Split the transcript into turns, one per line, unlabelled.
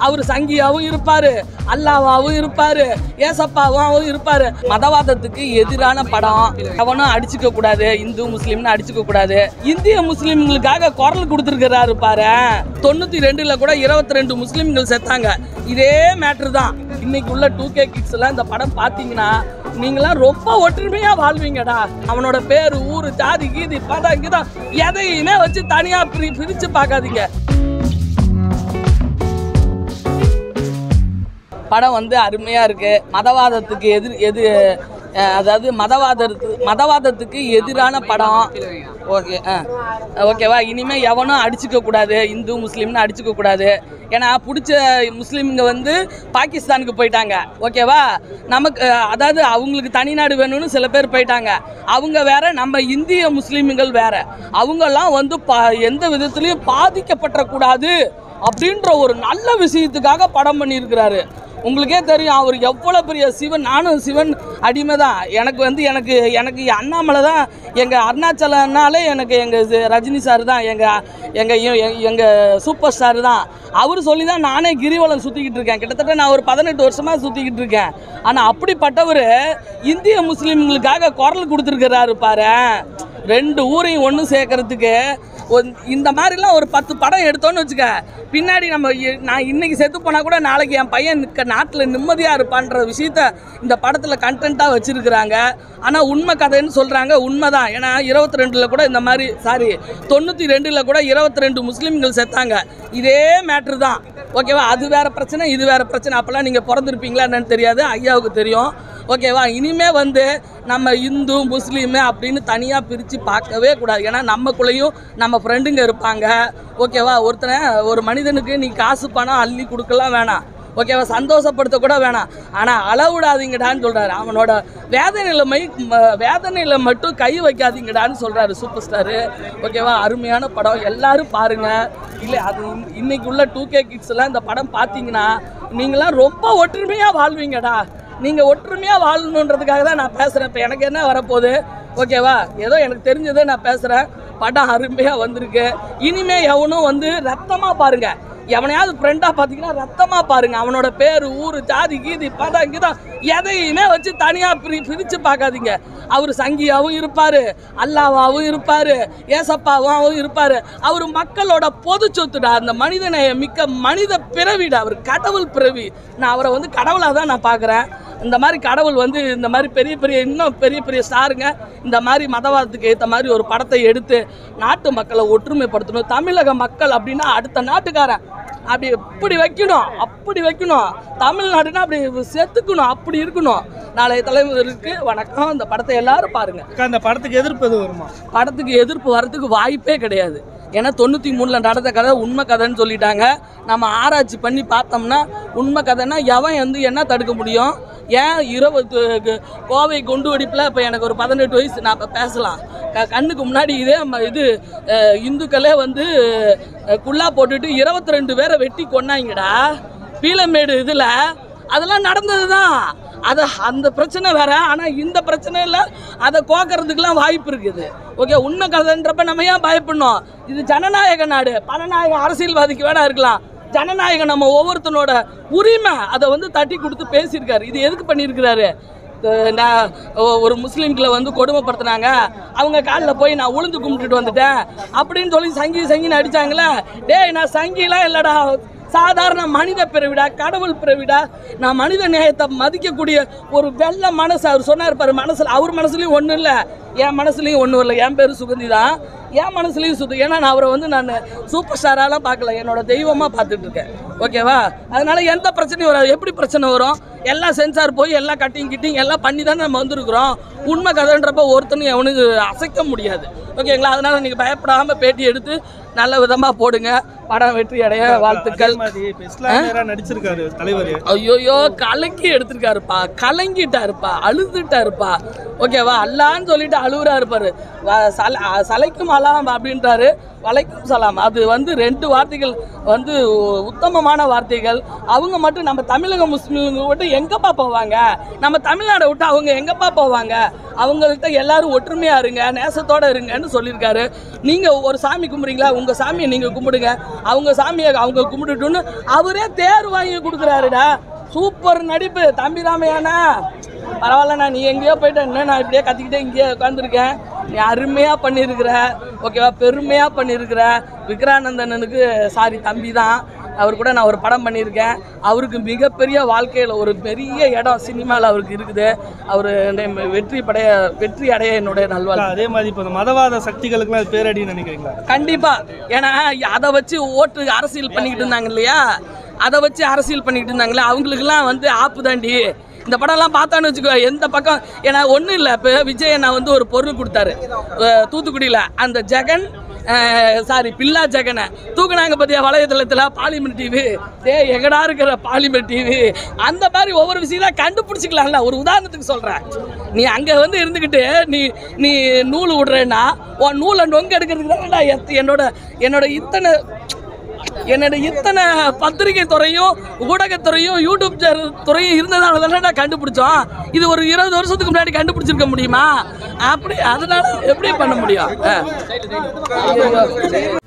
அவர் சங்கியாவும் இருப்பாரு அல்லாவாவும் இருப்பாரு ஏசப்பாவும் இருப்பாரு மதவாதத்துக்கு எதிரான படம் எவனும் அடிச்சுக்க கூடாது இந்து முஸ்லீம்னு அடிச்சுக்க கூடாது இந்திய முஸ்லீம்களுக்காக குரல் கொடுத்துருக்கிறாரு பாரு தொண்ணூத்தி ரெண்டுல கூட இருபத்தி ரெண்டு முஸ்லீம்கள் செத்தாங்க இதே மேட்ரு தான் இன்னைக்கு உள்ள டூ கே கிட்ஸ் எல்லாம் இந்த படம் பார்த்தீங்கன்னா நீங்களாம் ரொம்ப ஒற்றுமையா வாழ்வீங்கடா அவனோட பேரு ஊரு ஜாதி கீதி பதம் கிதம் எதையுமே வச்சு தனியா பிரி பிரிச்சு பார்க்காதீங்க படம் வந்து அருமையா இருக்கு மதவாதத்துக்கு எதிர் எது அஹ், அதாவது மதவாதத்துக்கு மதவாதத்துக்கு எதிரான படம் ஓகே ஆ ஓகேவா இனிமே எவனும் அடிச்சுக்க கூடாது இந்து முஸ்லீம்னு அடிச்சுக்க கூடாது ஏன்னா பிடிச்ச முஸ்லீம்ங்க வந்து பாகிஸ்தானுக்கு போயிட்டாங்க ஓகேவா நமக்கு அஹ், அதாவது அவங்களுக்கு தனிநாடு வேணும்னு சில பேர் போயிட்டாங்க அவங்க வேற நம்ம இந்திய முஸ்லீம்கள் வேற அவங்கெல்லாம் வந்து பா எந்த விதத்துலையும் பாதிக்கப்படக்கூடாது அப்படின்ற ஒரு நல்ல விஷயத்துக்காக படம் பண்ணியிருக்கிறாரு உங்களுக்கே தெரியும் அவர் எவ்வளோ பெரிய சிவன் நானும் சிவன் அடிமை தான் எனக்கு வந்து எனக்கு எனக்கு அண்ணாமலை தான் எங்கள் அருணாச்சலனாலே எனக்கு எங்கள் ரஜினி சார் தான் எங்கள் எங்கள் எங்கள் சூப்பர் ஸ்டார் தான் அவர் சொல்லி தான் நானே கிரிவலம் சுற்றிக்கிட்டு இருக்கேன் கிட்டத்தட்ட நான் ஒரு பதினெட்டு வருஷமாக சுற்றிக்கிட்டு இருக்கேன் ஆனால் அப்படிப்பட்டவர் இந்திய முஸ்லீம்களுக்காக குரல் கொடுத்துருக்கிறாரு பாரு ரெண்டு ஊரையும் ஒன்று சேர்க்கறதுக்கு ஒரு- இந்த மாதிரிலாம் ஒரு பத்து படம் எடுத்தோன்னு வச்சுக்க பின்னாடி நம்ம இ- நான் இன்னைக்கு செத்து போனால் கூட நாளைக்கு என் பையன் நிற்க நாட்டில் நிம்மதியாக இருப்பான்ற விஷயத்த இந்த படத்தில் கண்டென்ட்டாக வச்சுருக்குறாங்க ஆனால் உண்மை கதைன்னு சொல்கிறாங்க உண்மைதான் ஏன்னா இருபத்தி ரெண்டில் கூட இந்த மாதிரி சாரி தொண்ணூற்றி ரெண்டில் கூட இருபத்தி ரெண்டு முஸ்லீம்கள் செத்தாங்க இதே மேட்ரு தான் ஓகேவா அது வேற பிரச்சனை இது வேற பிரச்சனை அப்போல்லாம் நீங்கள் பிறந்திருப்பீங்களா என்னன்னு தெரியாது ஐயாவுக்கு தெரியும் ஓகேவா இனிமே வந்து நம்ம இந்து முஸ்லீமு அப்படின்னு தனியாக பிரித்து பார்க்கவே கூடாது ஏன்னா நமக்குள்ளேயும் நம்ம ஃப்ரெண்டுங்க இருப்பாங்க ஓகேவா ஒருத்தனை ஒரு மனிதனுக்கு நீ காசு பணம் அள்ளி கொடுக்கலாம் வேணாம் ஓகேவா சந்தோஷப்படுத்த கூட வேணாம் ஆனால் அளவிடாதீங்கடான்னு சொல்கிறாரு அவனோட வேதனையில் மை ம- வேதனையில் மட்டும் கை வைக்காதீங்கடான்னு சொல்கிறாரு சூப்பர் ஸ்டாரு ஓகேவா அருமையான படம் எல்லாரும் பாருங்க இல்லை அது இன்- இன்னைக்கு உள்ள டூ கே கிட்ஸ் எல்லாம் இந்த படம் பார்த்தீங்கன்னா நீங்களாம் ரொம்ப ஒற்றுமையாக வாழ்வீங்கடா நீங்கள் ஒற்றுமையாக வாழணுன்றதுக்காக தான் நான் பேசுகிறேன் இப்போ எனக்கு என்ன வரப்போகுது ஓகேவா ஏதோ எனக்கு தெரிஞ்சதை நான் பேசுகிறேன் படம் அருமையாக வந்திருக்கு இனிமே எவனும் வந்து ரத்தமாக பாருங்க எவனையாவது ஃப்ரெண்டாக பார்த்தீங்கன்னா ரத்தமாக பாருங்க அவனோட பேர் ஊர் ஜாதி கீதி பதம் கிதம் எதையுமே வச்சு தனியாக பிரி பிரித்து பார்க்காதீங்க அவர் சங்கியாவும் இருப்பார் அல்லாவாவும் இருப்பார் ஏசப்பாவும் இருப்பார் அவர் மக்களோட பொது சொத்துடா அந்த மனிதனை மிக்க மனித பிறவிடா அவர் கடவுள் பிறவி நான் அவரை வந்து கடவுளாக தான் நான் பார்க்குறேன் இந்த மாதிரி கடவுள் வந்து இந்த மாதிரி பெரிய பெரிய இன்னும் பெரிய பெரிய ஸ்டாருங்க இந்த மாதிரி மதவாதத்துக்கு ஏற்ற மாதிரி ஒரு படத்தை எடுத்து நாட்டு மக்களை ஒற்றுமைப்படுத்தணும் தமிழக மக்கள் அப்படின்னா அடுத்த நாட்டுக்காரன் அப்படி இப்படி வைக்கணும் அப்படி வைக்கணும் தமிழ்நாடுனா அப்படி செத்துக்கணும் அப்படி இருக்கணும் நாளைய தலைமுறைக்கு வணக்கம் இந்த படத்தை எல்லாரும் பாருங்க
அக்கா, அந்த படத்துக்கு எதிர்ப்பு எதுவும் வருமா
படத்துக்கு எதிர்ப்பு வரதுக்கு வாய்ப்பே கிடையாது ஏன்னா தொண்ணூற்றி மூணில் நடந்த கதை உண்மை கதைன்னு சொல்லிட்டாங்க நம்ம ஆராய்ச்சி பண்ணி பார்த்தோம்னா உண்மை கதைன்னா எவன் வந்து என்ன தடுக்க முடியும் ஏன் இருபது கு- கோவை குண்டு வெடிப்பில் இப்போ எனக்கு ஒரு பதினெட்டு வயசு நான் இப்போ பேசலாம் க- கண்ணுக்கு முன்னாடி இதே ம- இது அஹ், இந்துக்களே வந்து அஹ், குல்லா போட்டுட்டு இருபத்தி ரெண்டு பேரை வெட்டி கொன்னாங்கடா பீலமேடு இதில் அதெல்லாம் நடந்தது தான் அது அந்த பிரச்சனை வேற ஆனால் இந்த பிரச்சனையில் அதை கோக்கறதுக்கெல்லாம் வாய்ப்பு இருக்குது ஓகே உண்மை கதைன்றப்ப நம்ம ஏன் பயப்படணும் இது ஜனநாயக நாடு பணநாயக அரசியல்வாதிக்கு வேணா இருக்கலாம் ஜனநாயகம் நம்ம ஒவ்வொருத்தனோட உரிமை அதை வந்து தட்டி கொடுத்து பேசியிருக்காரு இது எதுக்கு பண்ணியிருக்கிறாரு அஹ் நான் ஒ- ஒரு முஸ்லீம்களை வந்து கொடுமைப்படுத்தினாங்க அவங்க காலில் போய் நான் உளுந்து கும்பிட்டுட்டு வந்துட்டேன் அப்படின்னு சொல்லி சங்கி சங்கின்னு அடிச்சாங்களே டேய் நான் சங்கிலாம் இல்லைடா சாதாரண மனித பிறவிடா கடவுள் பிறவிடா நான் மனித நேயத்தை மதிக்கக்கூடிய ஒரு வெள்ள மனசு அவர் சொன்னார் பாரு மனசுல அவர் மனசுலயும் ஒன்றும் இல்லை என் மனசுலயும் ஒன்றும் இல்லை என் பேர் சுகந்தி தான் என் மனசுலயும் சுத்து ஏன்னா நான் அவரை வந்து நான் சூப்பர் ஸ்டாராலாம் பார்க்கல என்னோட தெய்வமா பார்த்துட்டு இருக்கேன் ஓகேவா அதனால எந்த பிரச்சனையும் வராது எப்படி பிரச்சனை வரும் எல்லாம் சென்சார் போய் எல்லாம் கட்டிங் கிட்டிங் எல்லாம் பண்ணி தானே நம்ம வந்திருக்கிறோம் உண்மை கதைன்றப்ப ஒருத்தனும் எவனுக்கு அசைக்க முடியாது ஓகேங்களா அதனால நீங்க பயப்படாம பேட்டி எடுத்து நல்ல விதமா போடுங்க படம் வெற்றி அடைய வாழ்த்துக்கள்
அதே மாதிரி இப்ப இஸ்லாமியரா நடிச்சிருக்காரு தலைவர்
ஐயோயோ கலக்கி எடுத்திருக்காருப்பா கலங்கிட்டாருப்பா அழுதுட்டாருப்பா ஓகேவா அல்லான்னு சொல்லிட்டு அழுவுறா இருப்பாரு வ- சல அ- சலைக்கும் அலாம் அப்படின்றாரு வலைக்கும் சலாம் அது வந்து ரெண்டு வார்த்தைகள் வந்து உ- உத்தமமான வார்த்தைகள் அவங்க மட்டும் நம்ம தமிழக முஸ்லீம்ங்க மட்டும் எங்கப்பா போவாங்க நம்ம தமிழ்நாடை விட்டு அவங்க எங்கப்பா போவாங்க அவங்கள்ட்ட எல்லாரும் ஒற்றுமையா இருங்க நேசத்தோட இருங்கன்னு சொல்லியிருக்காரு நீங்க ஒரு சாமி கும்பிடுறீங்களா உங்க சாமியை நீங்க கும்பிடுங்க அவங்க சாமியை அவங்க கும்பிட்டுட்டுன்னு அவரே தேர் வாங்கி கொடுக்குறாருடா சூப்பர் நடிப்பு தம்பி ராமையானா பரவாயில்லண்ணா நீ எங்கேயோ போயிட்ட என்ன நான் இப்படியே கத்திக்கிட்டே இங்கேயே உட்காந்துருக்கேன் நீ அருமையாக பண்ணியிருக்கிற ஓகேவா பெருமையாக பண்ணியிருக்கிற விக்ரானந்தனனுக்கு சாரி தம்பி தான் அவர் கூட நான் ஒரு படம் பண்ணியிருக்கேன் அவருக்கு மிகப்பெரிய வாழ்க்கையில் ஒரு பெரிய இடம் சினிமாவில் அவருக்கு இருக்குது அவர் வெற்றி படைய வெற்றி அடைய என்னுடைய நல்வாழ்வு
அதே மாதிரி இப்போ இந்த மதவாத சக்திகளுக்குலாம் அது பேரடின்னு நினைக்கிறீங்களா
கண்டிப்பா ஏன்னா அதை வச்சு ஓட்டு அரசியல் பண்ணிக்கிட்டு இருந்தாங்க இல்லையா அதை வச்சு அரசியல் பண்ணிக்கிட்டு இருந்தாங்களே அவங்களுக்குலாம் வந்து ஆப்பு தாண்டி இந்த படம்லாம் பார்த்தான்னு வச்சுக்கோ எந்த பக்கம் ஏன்னா ஒன்றும் இல்லை இப்போ விஜய் அண்ணா வந்து ஒரு பொருள் கொடுத்தாரு அஹ் தூத்துக்குடியில் அந்த ஜெகன் சாரி பில்லா ஜெகனை தூக்குனாங்க பார்த்தியா வலையதளத்தில் பாலிமர் டிவி டே எங்கடா இருக்கிற பாலிமர் டிவி அந்த மாதிரி ஒவ்வொரு விஷயம் கண்டுபிடிச்சிக்கலாம்ல ஒரு உதாரணத்துக்கு சொல்கிறேன் நீ அங்கே வந்து இருந்துக்கிட்டு நீ நீ நூல் விடுறேன்னா உன் நூலை நொங்க எடுக்கிறதுக்கு தானடா எத்த- என்னோட என்னோட இத்தனை என்னோட இத்தனை பத்திரிகை துறையும் ஊடகத்துறையும் யூடியூப் சேனல் துறையும் இருந்ததால தானே கண்டுபிடிச்சோம் இது ஒரு இருபது வருஷத்துக்கு முன்னாடி கண்டுபிடிச்சிருக்க முடியுமா அப்படி அதனால எப்படி பண்ண முடியும் ஆ.